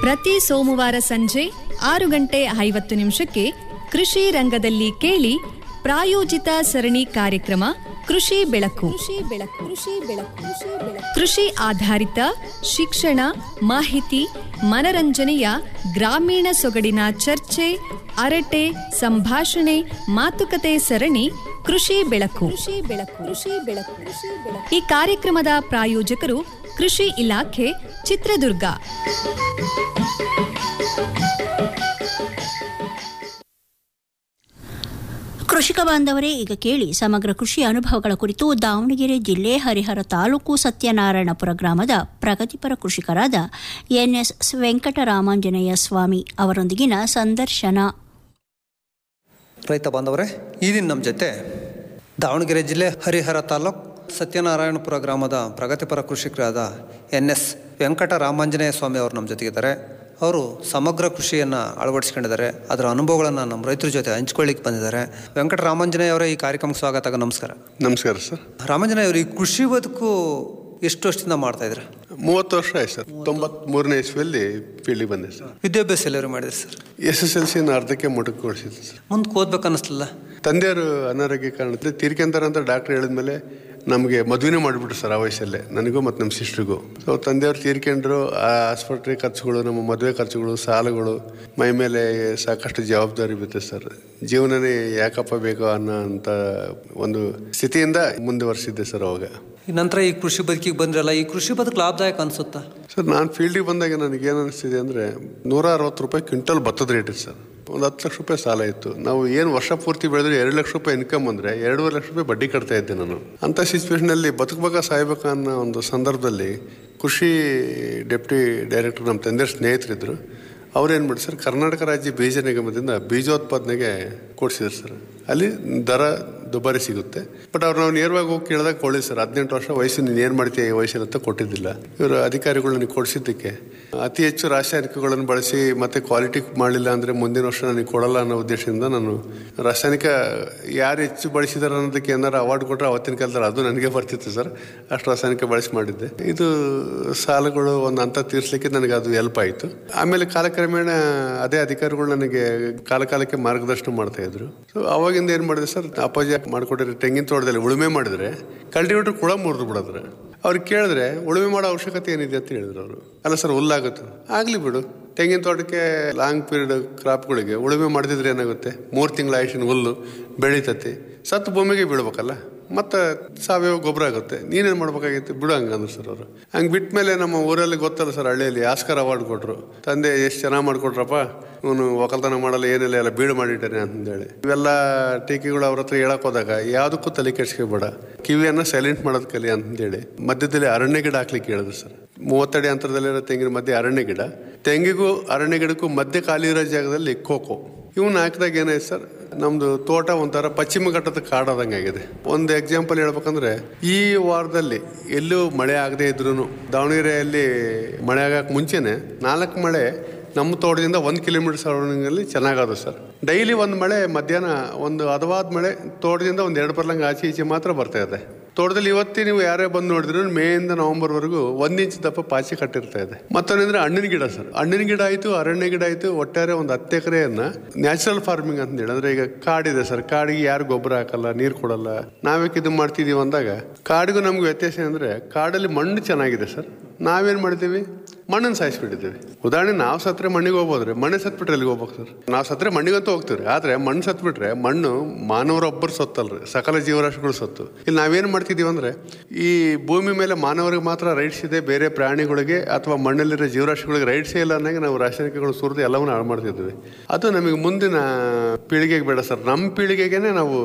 ಪ್ರತಿ ಸೋಮವಾರ ಸಂಜೆ ಆರು ಗಂಟೆ ಐವತ್ತು ನಿಮಿಷಕ್ಕೆ ಕೃಷಿ ರಂಗದಲ್ಲಿ ಕೇಳಿ ಪ್ರಾಯೋಜಿತ ಸರಣಿ ಕಾರ್ಯಕ್ರಮ ಕೃಷಿ ಬೆಳಕು ಕೃಷಿ ಬೆಳಕು ಕೃಷಿ ಬೆಳಕು ಕೃಷಿ ಆಧಾರಿತ ಶಿಕ್ಷಣ ಮಾಹಿತಿ ಮನರಂಜನೆಯ ಗ್ರಾಮೀಣ ಸೊಗಡಿನ ಚರ್ಚೆ ಅರಟೆ ಸಂಭಾಷಣೆ ಮಾತುಕತೆ ಸರಣಿ ಕೃಷಿ ಬೆಳಕು ಕೃಷಿ ಬೆಳಕು ಕೃಷಿ ಬೆಳಕು ಈ ಕಾರ್ಯಕ್ರಮದ ಪ್ರಾಯೋಜಕರು ಕೃಷಿ ಇಲಾಖೆ ಚಿತ್ರದುರ್ಗ ಕೃಷಿಕ ಬಾಂಧವರೇ ಈಗ ಕೇಳಿ ಸಮಗ್ರ ಕೃಷಿ ಅನುಭವಗಳ ಕುರಿತು ದಾವಣಗೆರೆ ಜಿಲ್ಲೆ ಹರಿಹರ ತಾಲೂಕು ಸತ್ಯನಾರಾಯಣಪುರ ಗ್ರಾಮದ ಪ್ರಗತಿಪರ ಕೃಷಿಕರಾದ ಎನ್ಎಸ್ ವೆಂಕಟರಾಮಾಂಜನೇಯ ಸ್ವಾಮಿ ಅವರೊಂದಿಗಿನ ಸಂದರ್ಶನ ರೈತ ಬಾಂಧವರೇ ಈ ದಿನ ನಮ್ಮ ಜೊತೆ ದಾವಣಗೆರೆ ಜಿಲ್ಲೆ ಹರಿಹರ ತಾಲೂಕು ಸತ್ಯನಾರಾಯಣಪುರ ಗ್ರಾಮದ ಪ್ರಗತಿಪರ ಕೃಷಿಕರಾದ ಎನ್ ಎಸ್ ವೆಂಕಟರಾಮಾಂಜನೇಯ ಸ್ವಾಮಿ ಅವರು ನಮ್ಮ ಜೊತೆಗಿದ್ದಾರೆ ಅವರು ಸಮಗ್ರ ಕೃಷಿಯನ್ನು ಅಳವಡಿಸ್ಕೊಂಡಿದ್ದಾರೆ ಅದರ ಅನುಭವಗಳನ್ನು ನಮ್ಮ ರೈತರ ಜೊತೆ ಹಂಚ್ಕೊಳ್ಳಿಕ್ಕೆ ಬಂದಿದ್ದಾರೆ ವೆಂಕಟರಾಮಾಂಜನೇಯ ಅವರೇ ಈ ಕಾರ್ಯಕ್ರಮಕ್ಕೆ ಸ್ವಾಗತ ನಮಸ್ಕಾರ ನಮಸ್ಕಾರ ಸರ್ ರಾಮಾಂಜನೇಯ ಅವರು ಈ ಕೃಷಿ ಬದುಕು ಎಷ್ಟು ವರ್ಷದಿಂದ ಮಾಡ್ತಾ ಇದ್ರೆ ಮೂವತ್ತು ವರ್ಷ ಆಯ್ತು ಸರ್ ತೊಂಬತ್ ಮೂರನೇ ಇಸ್ವಿಯಲ್ಲಿ ಫೀಲ್ಡಿಗೆ ಬಂದೆ ಸರ್ ವಿದ್ಯಾಭ್ಯಾಸ ಎಲ್ಲರೂ ಮಾಡಿದ್ರಿ ಸರ್ ಎಸ್ ಎಸ್ ಎಲ್ ಸಿನ ಅರ್ಧಕ್ಕೆ ಮೊಟಕುಗೊಳಿಸಿದ್ದೆ ಸರ್ ಮುಂದೆ ಓದ್ಬೇಕು ಅನ್ನಿಸ್ಲಿಲ್ಲ ತಂದೆಯವರು ಅನಾರೋಗ್ಯ ಕಾರಣಕ್ಕೆ ತೀರ್ಕೊಂತಾರೆ ಅಂತ ಡಾಕ್ಟರ್ ಹೇಳಿದ್ಮೇಲೆ ನಮಗೆ ಮದುವೆನೇ ಮಾಡಿಬಿಟ್ರು ಸರ್ ಆ ವಯಸ್ಸಲ್ಲೇ ನನಗೂ ಮತ್ತು ನಮ್ಮ ಸಿಸ್ಟ್ರಿಗೂ ಸೊ ತಂದೆಯವರು ತೀರ್ಕೊಂಡ್ರು ಆ ಆಸ್ಪತ್ರೆ ಖರ್ಚುಗಳು ನಮ್ಮ ಮದುವೆ ಖರ್ಚುಗಳು ಸಾಲಗಳು ಮೈ ಮೇಲೆ ಸಾಕಷ್ಟು ಜವಾಬ್ದಾರಿ ಬಿತ್ತು ಸರ್ ಜೀವನನೇ ಯಾಕಪ್ಪ ಬೇಕೋ ಅನ್ನೋ ಅಂತ ಒಂದು ಸ್ಥಿತಿಯಿಂದ ಮುಂದುವರಿಸಿದ್ದೆ ಸರ್ ಅವಾಗ ಈ ನಂತರ ಈ ಕೃಷಿ ಬದುಕಿಗೆ ಬಂದ್ರಲ್ಲ ಈ ಕೃಷಿ ಬದುಕು ಲಾಭದಾಯಕ ಅನ್ಸುತ್ತಾ ಸರ್ ನಾನು ಫೀಲ್ಡಿಗೆ ಬಂದಾಗ ನನಗೆ ಏನು ಅನಿಸ್ತಿದೆ ಅಂದರೆ ನೂರ ಅರವತ್ತು ರೂಪಾಯಿ ಕ್ವಿಂಟಲ್ ಭತ್ತದ ರೇಟ್ ಇತ್ತು ಸರ್ ಒಂದು ಹತ್ತು ಲಕ್ಷ ರೂಪಾಯಿ ಸಾಲ ಇತ್ತು ನಾವು ಏನು ವರ್ಷ ಪೂರ್ತಿ ಬೆಳೆದ್ರೆ ಎರಡು ಲಕ್ಷ ರೂಪಾಯಿ ಇನ್ಕಮ್ ಅಂದರೆ ಎರಡೂವರೆ ಲಕ್ಷ ರೂಪಾಯಿ ಬಡ್ಡಿ ಕಟ್ತಾ ಇದ್ದೆ ನಾನು ಅಂಥ ಸಿಚುವೇಷನಲ್ಲಿ ಬದುಕಬೇಕಾ ಸಾಯ್ಬೇಕಾ ಅನ್ನೋ ಒಂದು ಸಂದರ್ಭದಲ್ಲಿ ಕೃಷಿ ಡೆಪ್ಟಿ ಡೈರೆಕ್ಟರ್ ನಮ್ಮ ತಂದೆ ಸ್ನೇಹಿತರಿದ್ದರು ಅವ್ರೇನು ಮಾಡಿ ಸರ್ ಕರ್ನಾಟಕ ರಾಜ್ಯ ಬೀಜ ನಿಗಮದಿಂದ ಬೀಜೋತ್ಪಾದನೆಗೆ ಕೊಡಿಸಿದ್ರು ಸರ್ ಅಲ್ಲಿ ದರ ದುಬಾರಿ ಸಿಗುತ್ತೆ ಬಟ್ ಅವ್ರು ನಾವು ನೇರವಾಗಿ ಹೋಗಿ ಕೇಳಿದಾಗ ಕೊಳ್ಳಿ ಸರ್ ಹದಿನೆಂಟು ವರ್ಷ ವಯಸ್ಸು ನೀನು ಏನು ಮಾಡ್ತೀಯ ಈ ವಯಸ್ಸಲ್ಲಿ ಅಂತ ಕೊಟ್ಟಿದ್ದಿಲ್ಲ ಇವರು ಅಧಿಕಾರಿಗಳು ನನಗೆ ಕೊಡಿಸಿದ್ದಕ್ಕೆ ಅತಿ ಹೆಚ್ಚು ರಾಸಾಯನಿಕಗಳನ್ನು ಬಳಸಿ ಮತ್ತೆ ಕ್ವಾಲಿಟಿ ಮಾಡಲಿಲ್ಲ ಅಂದರೆ ಮುಂದಿನ ವರ್ಷ ನನಗೆ ಕೊಡಲ್ಲ ಅನ್ನೋ ಉದ್ದೇಶದಿಂದ ನಾನು ರಾಸಾಯನಿಕ ಯಾರು ಹೆಚ್ಚು ಬಳಸಿದಾರೆ ಅನ್ನೋದಕ್ಕೆ ಏನಾರು ಅವಾರ್ಡ್ ಕೊಟ್ಟರೆ ಅವತ್ತಿನ ಕಾಲದಲ್ಲಿ ಅದು ನನಗೆ ಬರ್ತಿತ್ತು ಸರ್ ಅಷ್ಟು ರಾಸಾಯನಿಕ ಬಳಸಿ ಮಾಡಿದ್ದೆ ಇದು ಸಾಲಗಳು ಒಂದು ಹಂತ ತೀರಿಸಲಿಕ್ಕೆ ನನಗೆ ಅದು ಹೆಲ್ಪ್ ಆಯಿತು ಆಮೇಲೆ ಕಾಲಕ್ರಮೇಣ ಅದೇ ಅಧಿಕಾರಿಗಳು ನನಗೆ ಕಾಲ ಕಾಲಕ್ಕೆ ಮಾರ್ಗದರ್ಶನ ಮಾಡ್ತಾ ಇದ್ರು ಸೊ ಅವಾಗಿಂದ ಏನು ಮಾಡಿದೆ ಸರ್ ಅಪ್ಪಾಜಿ ಮಾಡ್ಕೊಟ್ಟಿರೋ ತೆಂಗಿನ ತೋಟದಲ್ಲಿ ಉಳುಮೆ ಮಾಡಿದ್ರೆ ಕಲ್ಟಿವೇಟರ್ ಕೂಡ ಮುರಿದು ಬಿಡಿದ್ರೆ ಅವ್ರಿಗೆ ಕೇಳಿದ್ರೆ ಉಳುಮೆ ಮಾಡೋ ಅವಶ್ಯಕತೆ ಏನಿದೆ ಅಂತ ಹೇಳಿದ್ರು ಅವರು ಅಲ್ಲ ಸರ್ ಹುಲ್ಲಾಗುತ್ತೆ ಆಗಲಿ ಬಿಡು ತೆಂಗಿನ ತೋಟಕ್ಕೆ ಲಾಂಗ್ ಪೀರಿಯಡ್ ಕ್ರಾಪ್ಗಳಿಗೆ ಉಳುಮೆ ಮಾಡ್ತಿದ್ರೆ ಏನಾಗುತ್ತೆ ಮೂರು ತಿಂಗಳ ಆಯುಷಿನ ಹುಲ್ಲು ಬೆಳೀತತಿ ಸತ್ತು ಭೂಮಿಗೆ ಬೀಳ್ಬೇಕಲ್ಲ ಮತ್ತು ಸಾವಯವ ಗೊಬ್ಬರ ಆಗುತ್ತೆ ನೀನೇನು ಮಾಡ್ಬೇಕಾಗಿತ್ತು ಬಿಡು ಹಂಗಂದ್ರು ಸರ್ ಅವರು ಹಂಗೆ ಬಿಟ್ಟ ಮೇಲೆ ನಮ್ಮ ಊರಲ್ಲಿ ಗೊತ್ತಲ್ಲ ಸರ್ ಹಳ್ಳಿಯಲ್ಲಿ ಆಸ್ಕರ್ ಅವಾರ್ಡ್ ಕೊಟ್ಟರು ತಂದೆ ಎಷ್ಟು ಚೆನ್ನಾಗಿ ಮಾಡಿಕೊಟ್ರಪ್ಪ ಇವನು ಒಕ್ಕಲ್ತನ ಮಾಡಲ್ಲ ಏನಿಲ್ಲ ಎಲ್ಲ ಬೀಡು ಮಾಡಿಟ್ಟಾನೆ ಅಂತಂದೇಳಿ ಇವೆಲ್ಲ ಟೀಕೆಗಳು ಅವ್ರ ಹತ್ರ ಹೇಳಕ್ ಹೋದಾಗ ಯಾವುದಕ್ಕೂ ತಲೆ ಕೆಡ್ಸ್ಕೊಬೇಡ ಕಿವಿಯನ್ನು ಸೈಲೆಂಟ್ ಮಾಡೋದು ಕಲಿ ಅಂತೇಳಿ ಮಧ್ಯದಲ್ಲಿ ಅರಣ್ಯ ಗಿಡ ಹಾಕ್ಲಿಕ್ಕೆ ಹೇಳಿದ್ರು ಸರ್ ಮೂವತ್ತಡಿ ಅಂತರದಲ್ಲಿರೋ ತೆಂಗಿನ ಮಧ್ಯೆ ಅರಣ್ಯ ಗಿಡ ತೆಂಗಿಗೂ ಅರಣ್ಯ ಗಿಡಕ್ಕೂ ಮಧ್ಯೆ ಖಾಲಿ ಇರೋ ಜಾಗದಲ್ಲಿ ಖೋಖೋ ಇವನ್ನ ಹಾಕಿದಾಗ ಏನಾಯ್ತು ಸರ್ ನಮ್ದು ತೋಟ ಒಂಥರ ಪಶ್ಚಿಮ ಘಟ್ಟದ ಕಾಡಾದಂಗೆ ಆಗಿದೆ ಒಂದು ಎಕ್ಸಾಂಪಲ್ ಹೇಳ್ಬೇಕಂದ್ರೆ ಈ ವಾರದಲ್ಲಿ ಎಲ್ಲೂ ಮಳೆ ಆಗದೆ ಇದ್ರು ದಾವಣಗೆರೆಯಲ್ಲಿ ಮಳೆ ಆಗಕ್ಕೆ ಮುಂಚೆನೆ ನಾಲ್ಕು ಮಳೆ ನಮ್ಮ ತೋಟದಿಂದ ಒಂದು ಕಿಲೋಮೀಟರ್ ಸರೌಂಡಿಂಗಲ್ಲಿ ಚೆನ್ನಾಗದು ಸರ್ ಡೈಲಿ ಒಂದು ಮಳೆ ಮಧ್ಯಾಹ್ನ ಒಂದು ಹದವಾದ ಮಳೆ ತೋಟದಿಂದ ಒಂದು ಎರಡು ಬರ್ಲಂಗೆ ಆಚೆ ಈಚೆ ಮಾತ್ರ ಬರ್ತಾ ಇದೆ ತೋಟದಲ್ಲಿ ಇವತ್ತೇ ನೀವು ಯಾರೇ ಬಂದು ನೋಡಿದ್ರು ಮೇಯಿಂದ ನವೆಂಬರ್ವರೆಗೂ ಒಂದು ಇಂಚ್ ದಪ್ಪ ಪಾಚಿ ಕಟ್ಟಿರ್ತಾ ಇದೆ ಮತ್ತೊಂದಂದ್ರೆ ಹಣ್ಣಿನ ಗಿಡ ಸರ್ ಹಣ್ಣಿನ ಗಿಡ ಆಯಿತು ಅರಣ್ಯ ಗಿಡ ಆಯಿತು ಒಟ್ಟಾರೆ ಒಂದು ಹತ್ತು ಎಕರೆಯನ್ನ ನ್ಯಾಚುರಲ್ ಫಾರ್ಮಿಂಗ್ ಅಂತ ಹೇಳಿ ಅಂದ್ರೆ ಈಗ ಕಾಡಿದೆ ಸರ್ ಕಾಡಿಗೆ ಯಾರು ಗೊಬ್ಬರ ಹಾಕಲ್ಲ ನೀರು ಕೊಡಲ್ಲ ನಾವೇಕೆ ಇದು ಮಾಡ್ತಿದೀವಿ ಅಂದಾಗ ಕಾಡಿಗೂ ನಮ್ಗೆ ವ್ಯತ್ಯಾಸ ಅಂದ್ರೆ ಕಾಡಲ್ಲಿ ಮಣ್ಣು ಚೆನ್ನಾಗಿದೆ ಸರ್ ನಾವೇನ್ ಮಾಡ್ತೀವಿ ಮಣ್ಣನ್ನು ಸಾಯಿಸ್ಬಿಟ್ಟಿದ್ದೀವಿ ಉದಾಹರಣೆ ನಾವು ಸತ್ರೆ ಮಣ್ಣಿಗೆ ಹೋಗ್ಬೋದ್ರೆ ಮಣ್ಣೆ ಸತ್ಬಿಟ್ರೆ ಎಲ್ಲಿಗೆ ಹೋಗ್ಬೇಕು ಸರ್ ನಾವು ಸತ್ರೆ ಮಣ್ಣಿಗಂತೂ ಹೋಗ್ತೀವಿ ಆದ್ರೆ ಮಣ್ಣು ಸತ್ಬಿಟ್ರೆ ಮಣ್ಣು ಮಾನವರೊಬ್ಬರು ಸೊತ್ತಲ್ರಿ ಸಕಲ ಜೀವರಾಶಿಗಳು ಸೊತ್ತು ಇಲ್ಲಿ ನಾವೇನ್ ಮಾಡ್ತಿದೀವಿ ಅಂದ್ರೆ ಈ ಭೂಮಿ ಮೇಲೆ ಮಾನವರಿಗೆ ಮಾತ್ರ ರೈಟ್ಸ್ ಇದೆ ಬೇರೆ ಪ್ರಾಣಿಗಳಿಗೆ ಅಥವಾ ಮಣ್ಣಲ್ಲಿರೋ ಜೀವರಾಶಿಗಳಿಗೆ ರೈಟ್ಸೇ ಇಲ್ಲ ಅನ್ನಂಗೆ ನಾವು ರಾಸಾಯನಿಕಗಳು ಸುರಿದು ಎಲ್ಲವನ್ನೂ ಹಾಳು ಮಾಡ್ತಿದ್ವಿ ಅದು ನಮಗೆ ಮುಂದಿನ ಪೀಳಿಗೆಗೆ ಬೇಡ ಸರ್ ನಮ್ಮ ಪೀಳಿಗೆಗೆ ನಾವು